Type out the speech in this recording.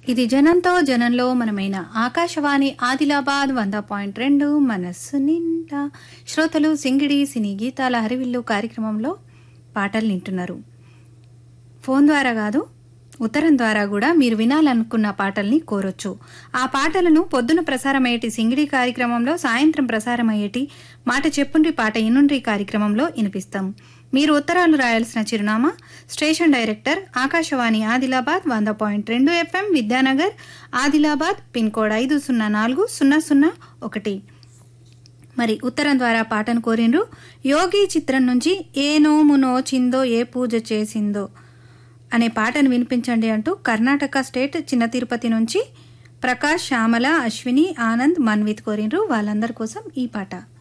ఇది జనంతో జనంలో మనమైన ఆకాశవాణి ఆదిలాబాద్ వంద పాయింట్ రెండు మనస్సు నిండా శ్రోతలు సింగిడి సినీ గీతాల హరివిల్లు కార్యక్రమంలో పాటలు వింటున్నారు ఫోన్ ద్వారా కాదు ఉత్తరం ద్వారా కూడా మీరు వినాలనుకున్న పాటల్ని కోరొచ్చు ఆ పాటలను పొద్దున ప్రసారమయ్యేటి సింగిడి కార్యక్రమంలో సాయంత్రం ప్రసారమయ్యేటి మాట చెప్పుండ్రి పాట ఇనుండ్రి కార్యక్రమంలో వినిపిస్తాం మీరు ఉత్తరాలు రాయాల్సిన చిరునామా స్టేషన్ డైరెక్టర్ ఆకాశవాణి ఆదిలాబాద్ వంద పాయింట్ రెండు FM Vidyanagar Adilabad pin code ఐదు సున్నా నాలుగు సున్నా సున్నా ఒకటి మరి ఉత్తరం ద్వారా పాటను కోరిండ్రు యోగి చిత్రం నుంచి ఏ నోము నోచిందో ఏ పూజ చేసిందో అనే పాటను వినిపించండి అంటూ కర్ణాటక స్టేట్ చిన్న తిరుపతి నుంచి ప్రకాష్ శ్యామల అశ్విని ఆనంద్ మన్విత్ కోరిండ్రు వాళ్ళందరి కోసం ఈ పాట